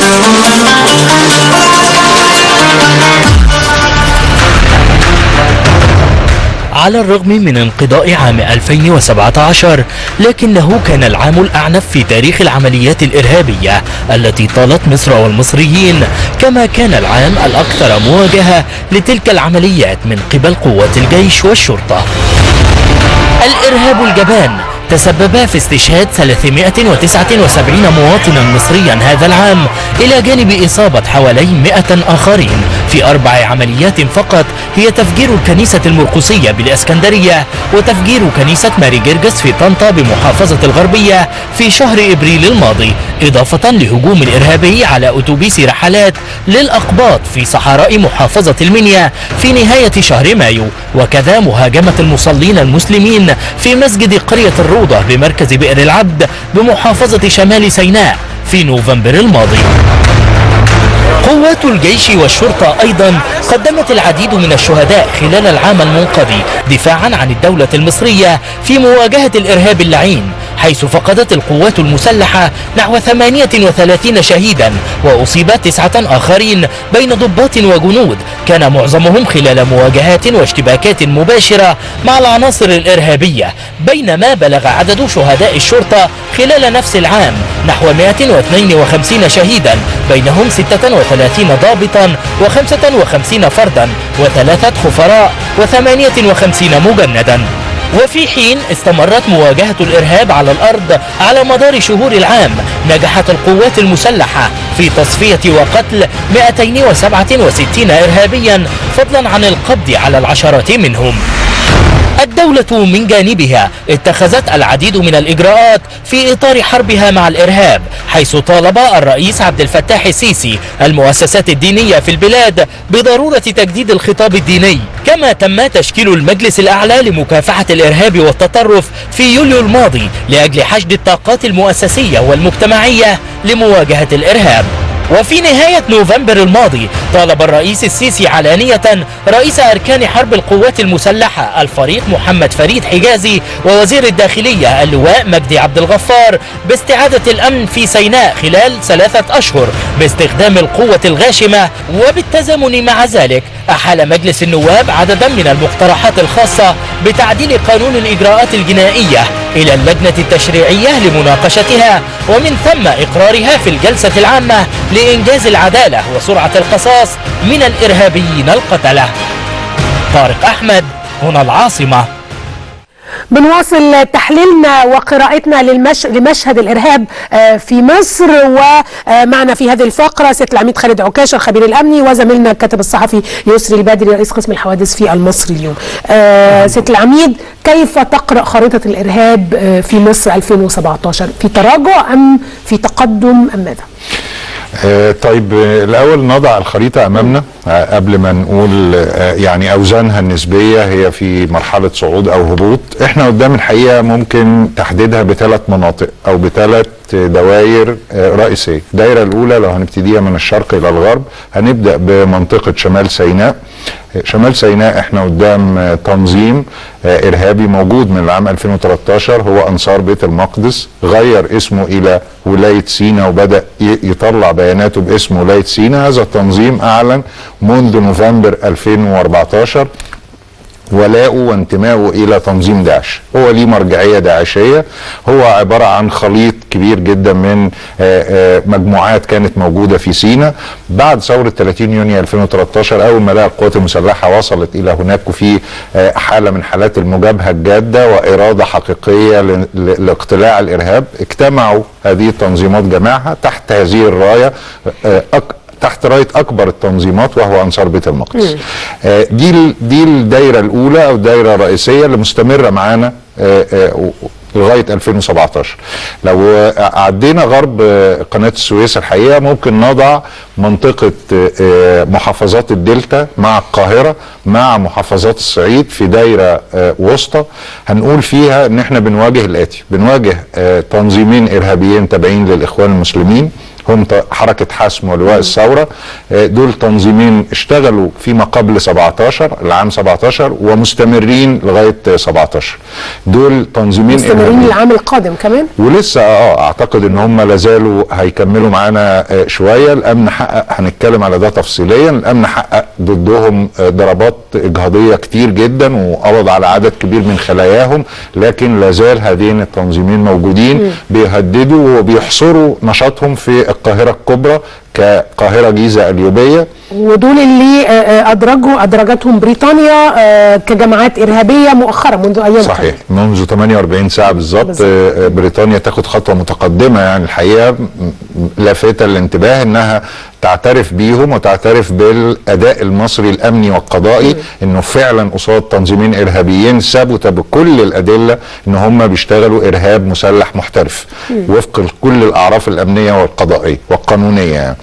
على الرغم من انقضاء عام 2017 لكنه كان العام الأعنف في تاريخ العمليات الإرهابية التي طالت مصر والمصريين كما كان العام الأكثر مواجهة لتلك العمليات من قبل قوات الجيش والشرطة الإرهاب الجبان تسبب في استشهاد 379 مواطنا مصريا هذا العام إلى جانب إصابة حوالي 100 آخرين في أربع عمليات فقط هي تفجير الكنيسة المرقسية بالإسكندرية وتفجير كنيسة ماري جرجس في طنطا بمحافظة الغربية في شهر إبريل الماضي إضافة لهجوم الإرهابي على أتوبيس رحلات للأقباط في صحراء محافظة المنيا في نهاية شهر مايو وكذا مهاجمة المصلين المسلمين في مسجد قرية الروضة بمركز بئر العبد بمحافظة شمال سيناء في نوفمبر الماضي قوات الجيش والشرطة أيضا قدمت العديد من الشهداء خلال العام المنقضي دفاعا عن الدولة المصرية في مواجهة الإرهاب اللعين حيث فقدت القوات المسلحة نحو 38 شهيدا وأصيب تسعة آخرين بين ضباط وجنود كان معظمهم خلال مواجهات واشتباكات مباشرة مع العناصر الإرهابية بينما بلغ عدد شهداء الشرطة خلال نفس العام نحو 152 شهيدا بينهم 36 ضابطا و55 فردا وثلاثة خفراء و58 مجندا وفي حين استمرت مواجهة الإرهاب على الأرض على مدار شهور العام نجحت القوات المسلحة في تصفية وقتل 267 إرهابيا فضلا عن القبض على العشرات منهم الدولة من جانبها اتخذت العديد من الإجراءات في إطار حربها مع الإرهاب حيث طالب الرئيس عبد الفتاح السيسي المؤسسات الدينية في البلاد بضرورة تجديد الخطاب الديني كما تم تشكيل المجلس الأعلى لمكافحة الإرهاب والتطرف في يوليو الماضي لأجل حشد الطاقات المؤسسية والمجتمعية لمواجهة الإرهاب وفي نهاية نوفمبر الماضي طالب الرئيس السيسي علانية رئيس أركان حرب القوات المسلحة الفريق محمد فريد حجازي ووزير الداخلية اللواء مجدي عبد الغفار باستعادة الأمن في سيناء خلال ثلاثة أشهر باستخدام القوة الغاشمة وبالتزامن مع ذلك أحال مجلس النواب عددا من المقترحات الخاصة بتعديل قانون الإجراءات الجنائية إلى اللجنة التشريعية لمناقشتها ومن ثم إقرارها في الجلسة العامة لإنجاز العدالة وسرعة القصاص من الإرهابيين القتلة طارق أحمد هنا العاصمة بنواصل تحليلنا وقراءتنا للمش... لمشهد الارهاب آه، في مصر ومعنا في هذه الفقره سياده العميد خالد عكاشه الخبير الامني وزميلنا الكاتب الصحفي يسري البدري رئيس قسم الحوادث في المصري اليوم. آه، سياده العميد كيف تقرا خريطه الارهاب آه، في مصر 2017 في تراجع ام في تقدم ام ماذا؟ آه، طيب آه، الاول نضع الخريطه امامنا آه، قبل ما نقول آه، يعني اوزانها النسبيه هي في مرحله صعود او هبوط احنا قدام الحقيقه ممكن تحديدها بثلاث مناطق او بثلاث دوائر آه، رئيسيه الدائره الاولى لو هنبتديها من الشرق الى الغرب هنبدا بمنطقه شمال سيناء شمال سيناء احنا قدام آه، تنظيم آه، ارهابي موجود من العام 2013 هو انصار بيت المقدس غير اسمه الى ولايه سيناء وبدا ي- يطلع بياناته باسم ولايه سيناء هذا التنظيم اعلن منذ نوفمبر 2014 ولاؤه وانتمائه الى تنظيم داعش هو ليه مرجعيه داعشيه هو عباره عن خليط كبير جدا من آه، آه، مجموعات كانت موجوده في سيناء بعد ثوره 30 يونيو 2013 اول ما لقى القوات المسلحه وصلت الى هناك وفي آه، حاله من حالات المجابهه الجاده واراده حقيقيه ل- ل- لاقتلاع الارهاب اجتمعوا هذه التنظيمات جماعها تحت هذه الرايه آه، أك- تحت رايه اكبر التنظيمات وهو انصار بيت المقدس. آه، دي ال- دي الدايره الاولى او الدايره الرئيسيه اللي مستمره معانا آه، آه، و- لغايه 2017 لو آه، عدينا غرب آه، قناه السويس الحقيقه ممكن نضع منطقه آه، آه، محافظات الدلتا مع القاهره مع محافظات الصعيد في دايره آه، وسطى هنقول فيها ان احنا بنواجه الاتي بنواجه آه، تنظيمين ارهابيين تابعين للاخوان المسلمين هم ط- حركه حسم ولواء الثوره آه، دول تنظيمين اشتغلوا فيما قبل 17 العام 17 ومستمرين لغايه آه، 17 دول تنظيمين مستمرين إرهابيين. العام القادم كمان ولسه اه اعتقد ان هم لازالوا هيكملوا معانا آه، شويه الامن حقق هنتكلم على ده تفصيليا الامن حقق ضدهم آه، ضربات اجهاضيه كتير جدا وقبض على عدد كبير من خلاياهم لكن لازال هذين التنظيمين موجودين بيهددوا وبيحصروا نشاطهم في القاهره الكبرى كقاهره جيزه اليوبيه ودول اللي آه، آه، ادرجوا ادرجتهم بريطانيا آه، كجماعات ارهابيه مؤخرا منذ ايام صحيح قليلة. منذ 48 ساعه بالظبط بالظبط. آه، بريطانيا تاخد خطوه متقدمه يعني الحقيقه م- م- لافته للانتباه انها تعترف بيهم وتعترف بالاداء المصري الامني والقضائي انه فعلا قصاد تنظيمين ارهابيين ثبت بكل الادله ان هم بيشتغلوا ارهاب مسلح محترف وفق كل الاعراف الامنيه والقضائيه والقانونيه يعني.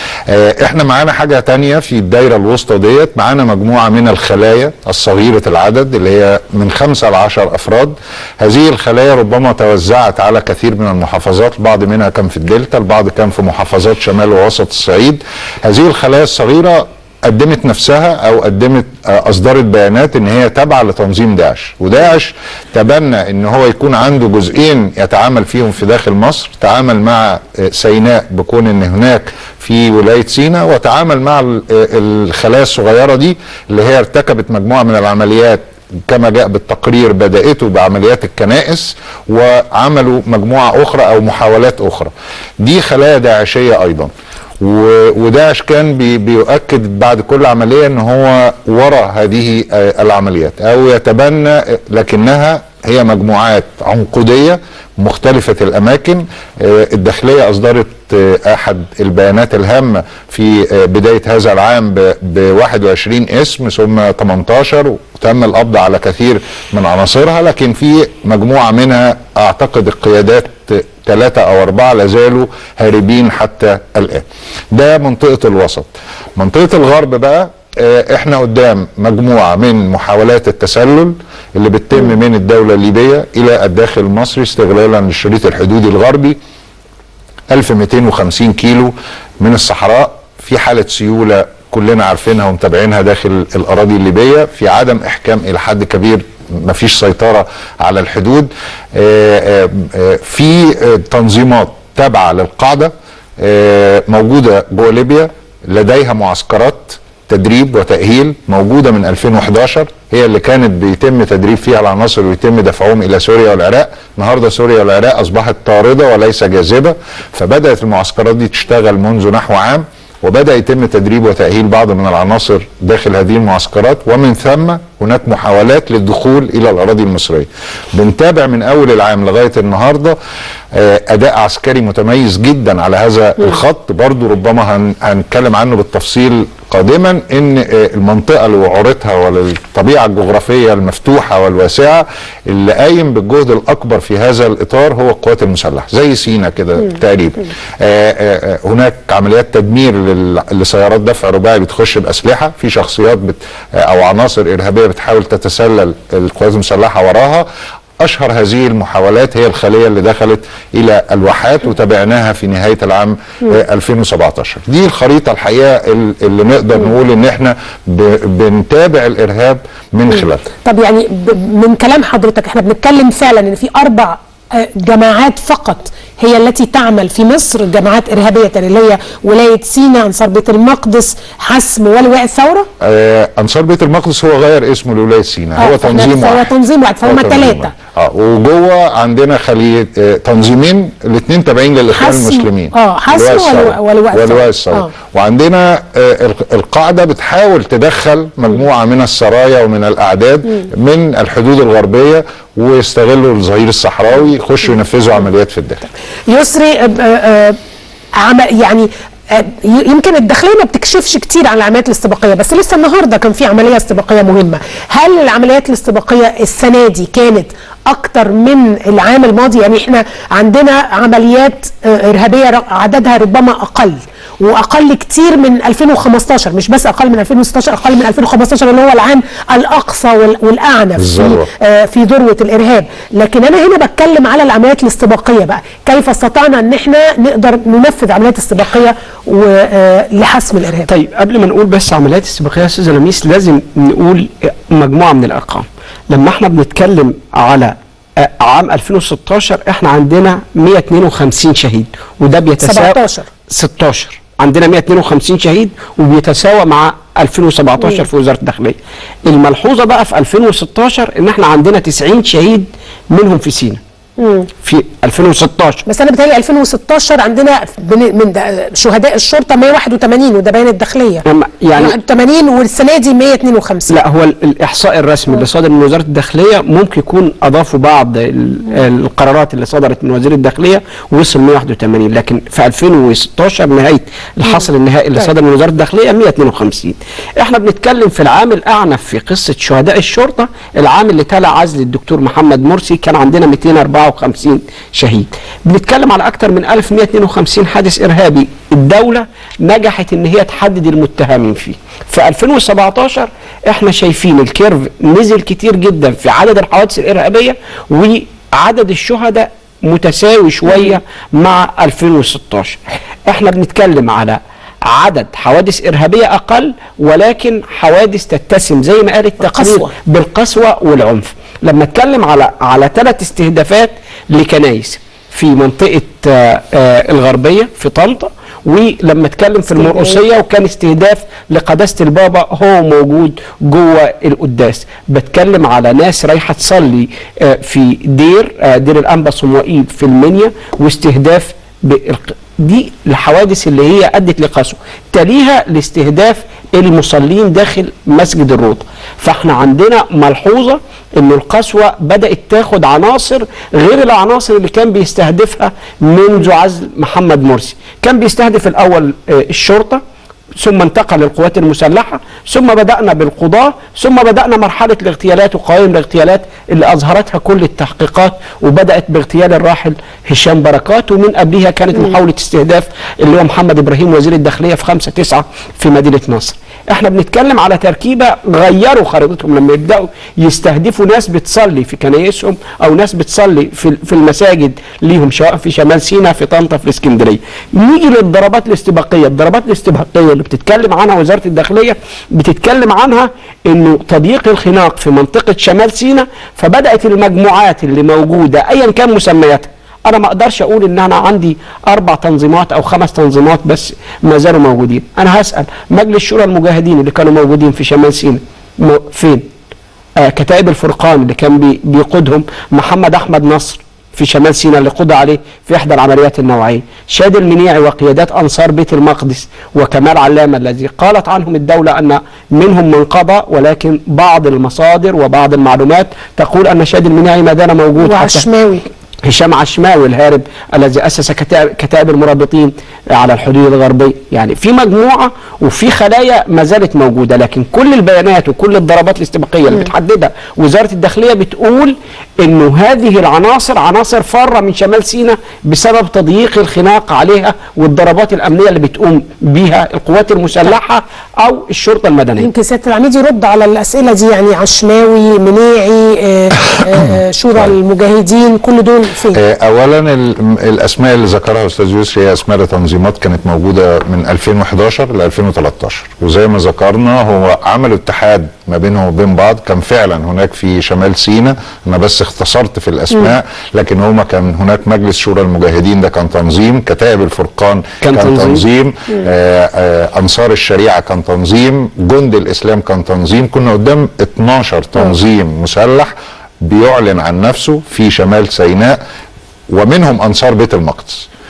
آه احنا معانا حاجه تانية في الدايره الوسطى ديت معانا مجموعه من الخلايا الصغيره العدد اللي هي من خمسة ل 10 افراد هذه الخلايا ربما توزعت على كثير من المحافظات البعض منها كان في الدلتا البعض كان في محافظات شمال ووسط الصعيد هذه الخلايا الصغيره قدمت نفسها او قدمت آه، اصدرت بيانات ان هي تابعه لتنظيم داعش وداعش تبنى ان هو يكون عنده جزئين يتعامل فيهم في داخل مصر تعامل مع آه، سيناء بكون ان هناك في ولايه سيناء وتعامل مع ال- آه، الخلايا الصغيره دي اللي هي ارتكبت مجموعه من العمليات كما جاء بالتقرير بدأته بعمليات الكنائس وعملوا مجموعة أخرى أو محاولات أخرى دي خلايا داعشية أيضا و- وداعش كان بي بيؤكد بعد كل عملية ان هو وراء هذه آه، العمليات او يتبنى آه، لكنها هي مجموعات عنقودية مختلفة الأماكن آه، الداخلية أصدرت آه، أحد البيانات الهامة في آه، بداية هذا العام ب 21 اسم ثم 18 وتم القبض على كثير من عناصرها لكن في مجموعة منها أعتقد القيادات ثلاثة أو أربعة لازالوا هاربين حتى الآن ده منطقة الوسط منطقة الغرب بقى آه، احنا قدام مجموعة من محاولات التسلل اللي بتتم من الدولة الليبية إلى الداخل المصري استغلالا للشريط الحدودي الغربي 1250 كيلو من الصحراء في حالة سيولة كلنا عارفينها ومتابعينها داخل الأراضي الليبية في عدم إحكام إلى حد كبير مفيش سيطرة على الحدود آه، آه، آه، في آه، تنظيمات تابعة للقاعدة آه، موجودة جوه ليبيا لديها معسكرات تدريب وتأهيل موجودة من 2011 هي اللي كانت بيتم تدريب فيها العناصر ويتم دفعهم إلى سوريا والعراق النهاردة سوريا والعراق أصبحت طاردة وليس جاذبة فبدأت المعسكرات دي تشتغل منذ نحو عام وبدأ يتم تدريب وتأهيل بعض من العناصر داخل هذه المعسكرات ومن ثم هناك محاولات للدخول إلى الأراضي المصرية بنتابع من أول العام لغاية النهاردة آه، أداء عسكري متميز جدا على هذا الخط برضو ربما هن- هنتكلم عنه بالتفصيل قادما ان آه، المنطقه لوعورتها وللطبيعه الجغرافيه المفتوحه والواسعه اللي قايم بالجهد الاكبر في هذا الاطار هو القوات المسلحه زي سينا كده تقريبا آه، آه، آه، هناك عمليات تدمير لل- لسيارات دفع رباعي بتخش باسلحه في شخصيات بت آه، او عناصر ارهابيه بتحاول تتسلل القوات المسلحه وراها اشهر هذه المحاولات هي الخليه اللي دخلت الى الواحات وتابعناها في نهايه العام آه، 2017 دي الخريطه الحقيقه ال- اللي نقدر نقول ان احنا ب- بنتابع الارهاب من خلالها طب يعني ب- من كلام حضرتك احنا بنتكلم فعلا ان في اربع آه، جماعات فقط هي التي تعمل في مصر جماعات ارهابيه اللي هي ولايه سيناء انصار بيت المقدس حسم ولواء الثوره آه انصار بيت المقدس هو غير اسمه لولايه سيناء آه، هو فإحنا- تنظيم فهو واحد تنظيم واحد فهم هو تنظيم ثلاثة. واحد. اه وجوه عندنا خليه آه تنظيمين الاثنين تابعين للاخوان حسم- المسلمين آه، حسم لواء الثورة. ولواء- ولواء الثورة. ولواء الثوره آه. وعندنا آه ال- القاعده بتحاول تدخل مجموعه من السرايا ومن الاعداد من الحدود الغربيه ويستغلوا الظهير الصحراوي يخشوا ينفذوا عمليات في الداخل يسري آه، آه، عمل يعني آه، ي- يمكن الداخليه ما بتكشفش كتير عن العمليات الاستباقيه بس لسه النهارده كان في عمليه استباقيه مهمه هل العمليات الاستباقيه السنه دي كانت اكتر من العام الماضي يعني احنا عندنا عمليات آه، ارهابيه ر- عددها ربما اقل واقل كتير من 2015 مش بس اقل من 2016 اقل من 2015 اللي هو العام الاقصى وال- والاعنف في الذروة. آه، في ذروه الارهاب لكن انا هنا بتكلم على العمليات الاستباقيه بقى كيف استطعنا ان احنا نقدر ننفذ عمليات استباقيه ولحسم الارهاب طيب قبل ما نقول بس عمليات استباقيه يا استاذ لميس لازم نقول مجموعه من الارقام لما احنا بنتكلم على آه، عام 2016 احنا عندنا 152 شهيد وده بيتساوى 17 16 عندنا 152 شهيد وبيتساوى مع 2017 في وزاره الداخليه الملحوظه بقى في 2016 ان احنا عندنا 90 شهيد منهم في سينا في 2016 بس انا بتهيألي 2016 عندنا بن- من ده- شهداء الشرطه 181 وده بيان الداخليه لما- يعني 81 والسنه دي 152 لا هو ال- الاحصاء الرسمي اللي صادر من وزاره الداخليه ممكن يكون اضافوا بعض ال- القرارات اللي صدرت من وزير الداخليه ووصل 181 لكن في 2016 نهايه الحصر النهائي اللي طيب. صدر من وزاره الداخليه 152 احنا بنتكلم في العام الاعنف في قصه شهداء الشرطه العام اللي تلا عزل الدكتور محمد مرسي كان عندنا 254 شهيد بنتكلم على اكثر من 1152 حادث ارهابي الدوله نجحت ان هي تحدد المتهمين فيه في 2017 احنا شايفين الكيرف نزل كتير جدا في عدد الحوادث الارهابيه وعدد الشهداء متساوي شويه مع 2016 احنا بنتكلم على عدد حوادث ارهابيه اقل ولكن حوادث تتسم زي ما قال التقرير القسوة. بالقسوه والعنف لما اتكلم على على ثلاث استهدافات لكنايس في منطقه آه، آه، الغربيه في طنطا ولما اتكلم في المرقصيه وكان استهداف لقداسه البابا هو موجود جوه القداس بتكلم على ناس رايحه تصلي آه، في دير آه، دير الانبا صموئيل في المنيا واستهداف بالق- دي الحوادث اللي هي ادت لقسوه تليها لاستهداف المصلين داخل مسجد الروضه فاحنا عندنا ملحوظه ان القسوه بدات تاخد عناصر غير العناصر اللي كان بيستهدفها منذ عزل محمد مرسي كان بيستهدف الاول آه، الشرطه ثم انتقل للقوات المسلحة ثم بدأنا بالقضاة ثم بدأنا مرحلة الاغتيالات وقوائم الاغتيالات اللي أظهرتها كل التحقيقات وبدأت باغتيال الراحل هشام بركات ومن قبلها كانت محاولة استهداف اللي هو محمد إبراهيم وزير الداخلية في 5 9 في مدينة نصر احنا بنتكلم على تركيبة غيروا خريطتهم لما يبدأوا يستهدفوا ناس بتصلي في كنايسهم أو ناس بتصلي في في المساجد ليهم سواء في شمال سيناء في طنطا في الإسكندرية نيجي للضربات الاستباقية الضربات الاستباقية اللي بتتكلم عنها وزارة الداخلية بتتكلم عنها انه تضييق الخناق في منطقة شمال سيناء فبدأت المجموعات اللي موجودة ايا كان مسمياتها انا ما اقدرش اقول ان انا عندي اربع تنظيمات او خمس تنظيمات بس ما زالوا موجودين انا هسال مجلس شورى المجاهدين اللي كانوا موجودين في شمال سيناء مو- فين آه كتائب الفرقان اللي كان بي بيقودهم محمد احمد نصر في شمال سيناء اللي قضى عليه في احدى العمليات النوعيه شادي المنيعي وقيادات انصار بيت المقدس وكمال علامه الذي قالت عنهم الدوله ان منهم من قضى ولكن بعض المصادر وبعض المعلومات تقول ان شادي المنيعي ما زال موجود حتى وعشماوي هشام عشماوي الهارب الذي اسس كتائب, كتائب المرابطين على الحدود الغربيه يعني في مجموعه وفي خلايا ما زالت موجوده لكن كل البيانات وكل الضربات الاستباقيه اللي بتحددها وزاره الداخليه بتقول انه هذه العناصر عناصر فاره من شمال سيناء بسبب تضييق الخناق عليها والضربات الامنيه اللي بتقوم بيها القوات المسلحه او الشرطه المدنيه يمكن سياده العميد يرد على الاسئله دي يعني عشماوي مناعي آه، آه، شورى المجاهدين كل دول فين؟ آه، اولا ال- الاسماء اللي ذكرها استاذ يسري هي اسماء لتنظيمات كانت موجوده من 2011 ل 2013 وزي ما ذكرنا هو عملوا اتحاد ما بينهم وبين بعض كان فعلا هناك في شمال سيناء انا بس اختصرت في الاسماء لكن هما كان هناك مجلس شورى المجاهدين ده كان تنظيم كتائب الفرقان كان كان, تنظيم. تنظيم آه آه انصار الشريعه كان تنظيم جند الاسلام كان تنظيم كنا قدام 12 تنظيم مسلح بيعلن عن نفسه في شمال سيناء ومنهم انصار بيت المقدس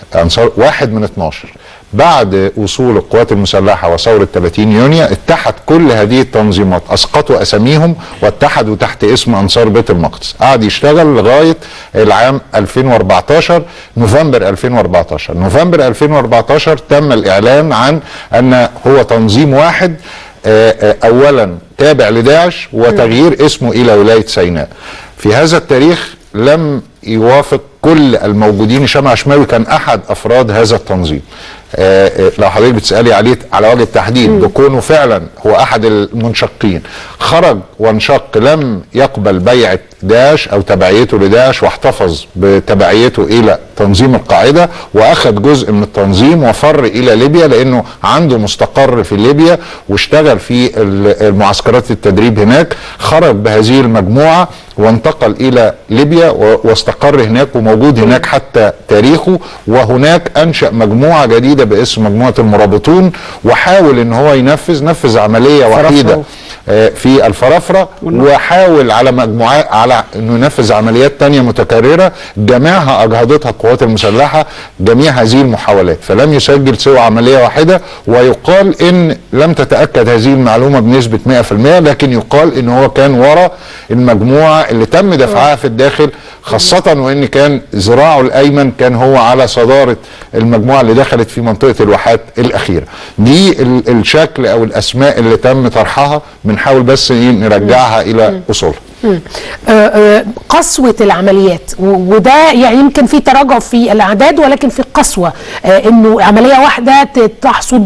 انصار واحد من 12 بعد وصول القوات المسلحه وثوره 30 يونيو اتحد كل هذه التنظيمات اسقطوا اساميهم واتحدوا تحت اسم انصار بيت المقدس قعد يشتغل لغايه العام 2014 نوفمبر 2014 نوفمبر 2014 تم الاعلان عن ان هو تنظيم واحد آه، آه، اولا تابع لداعش وتغيير اسمه الى ولايه سيناء في هذا التاريخ لم يوافق كل الموجودين هشام عشماوي كان احد افراد هذا التنظيم آه، آه، لو حضرتك بتسالي عليه على وجه التحديد بكونه فعلا هو احد المنشقين خرج وانشق لم يقبل بيعه داعش او تبعيته لداعش واحتفظ بتبعيته الى تنظيم القاعده واخذ جزء من التنظيم وفر الى ليبيا لانه عنده مستقر في ليبيا واشتغل في ال- المعسكرات التدريب هناك خرج بهذه المجموعه وانتقل الى ليبيا و- واستقر هناك وموجود هناك حتى تاريخه وهناك انشا مجموعه جديده باسم مجموعه المرابطون وحاول ان هو ينفذ نفذ عمليه وحيده فرفرة. آه، في الفرافره وحاول على مجموعات على انه ينفذ عمليات تانية متكرره جميعها اجهضتها القوات المسلحه جميع هذه المحاولات فلم يسجل سوى عمليه واحده ويقال ان لم تتاكد هذه المعلومه بنسبه 100% لكن يقال ان هو كان ورا المجموعه اللي تم دفعها في الداخل خاصه وان كان ذراعه الايمن كان هو على صداره المجموعه اللي دخلت في منطقه الواحات الاخيره دي ال- الشكل او الاسماء اللي تم طرحها بنحاول بس إيه نرجعها الى اصولها آه، آه، قسوة العمليات و- وده يعني يمكن في تراجع في الأعداد ولكن في قسوة آه، إنه عملية واحدة ت- تحصد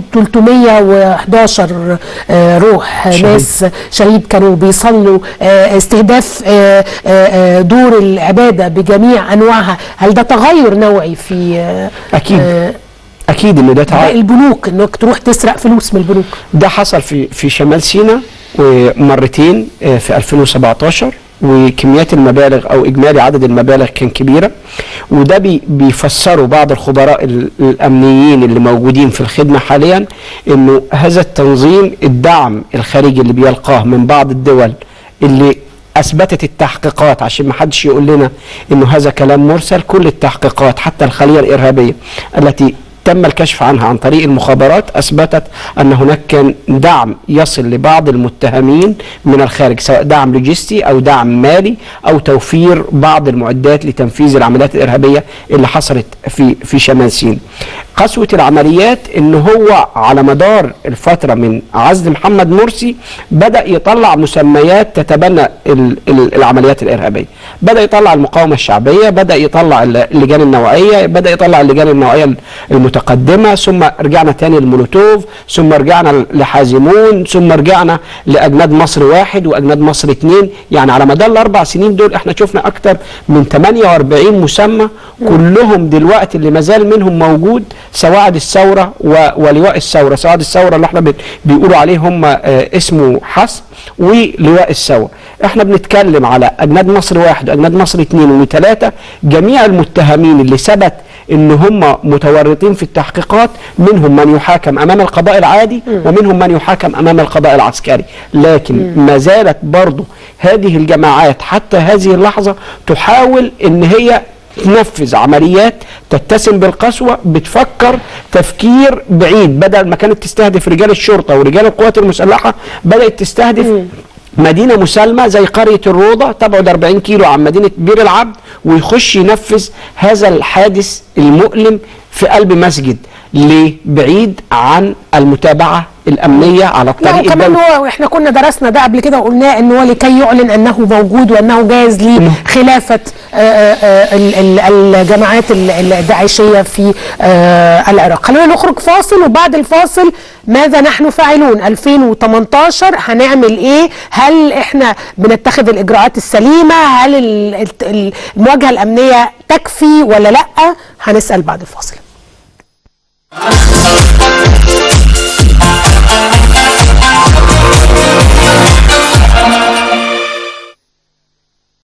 311 آه، روح شهيد. ناس شهيد كانوا بيصلوا آه، استهداف آه، آه، آه، دور العبادة بجميع أنواعها هل ده تغير نوعي في آه، اكيد آه، اكيد انه ده باقي تعا... البنوك انك تروح تسرق فلوس من البنوك ده حصل في في شمال سيناء ومرتين آه، في 2017 وكميات المبالغ او اجمالي عدد المبالغ كان كبيره وده بي بيفسروا بعض الخبراء ال- الامنيين اللي موجودين في الخدمه حاليا انه هذا التنظيم الدعم الخارجي اللي بيلقاه من بعض الدول اللي اثبتت التحقيقات عشان ما حدش يقول لنا انه هذا كلام مرسل كل التحقيقات حتى الخليه الارهابيه التي تم الكشف عنها عن طريق المخابرات اثبتت ان هناك كان دعم يصل لبعض المتهمين من الخارج سواء دعم لوجستي او دعم مالي او توفير بعض المعدات لتنفيذ العمليات الارهابيه اللي حصلت في في شمال سيناء. قسوه العمليات ان هو على مدار الفتره من عزل محمد مرسي بدا يطلع مسميات تتبنى ال- ال- العمليات الارهابيه. بدا يطلع المقاومه الشعبيه، بدا يطلع ال- اللجان النوعيه، بدا يطلع اللجان النوعيه المتقدمه، ثم رجعنا تاني لمولوتوف، ثم رجعنا لحازمون، ثم رجعنا لاجناد مصر واحد واجناد مصر اثنين، يعني على مدار الاربع سنين دول احنا شفنا اكثر من 48 مسمى كلهم دلوقتي اللي مازال منهم موجود سواعد الثوره و- ولواء الثوره، سواعد الثوره اللي احنا بن- بيقولوا عليه هم آه، اسمه حسب ولواء الثوره. احنا بنتكلم على اجناد مصر واحد واجناد مصر اثنين وثلاثه جميع المتهمين اللي ثبت ان هم متورطين في التحقيقات منهم من يحاكم امام القضاء العادي ومنهم من يحاكم امام القضاء العسكري لكن ما زالت برضه هذه الجماعات حتى هذه اللحظه تحاول ان هي تنفذ عمليات تتسم بالقسوة بتفكر تفكير بعيد بدل ما كانت تستهدف رجال الشرطة ورجال القوات المسلحة بدأت تستهدف مدينة مسالمة زي قرية الروضة تبعد 40 كيلو عن مدينة بير العبد ويخش ينفذ هذا الحادث المؤلم في قلب مسجد ليه؟ بعيد عن المتابعة الأمنية على لا الطريق وكمان الدولي هو احنا كنا درسنا ده قبل كده وقلناه ان هو لكي يعلن انه موجود وانه جاهز لخلافه آه، آه، ال- ال- الجماعات ال- الداعشيه في آه، العراق. خلونا نخرج فاصل وبعد الفاصل ماذا نحن فاعلون 2018 هنعمل ايه؟ هل احنا بنتخذ الاجراءات السليمه؟ هل ال- ال- المواجهه الامنيه تكفي ولا لا؟ هنسال بعد الفاصل.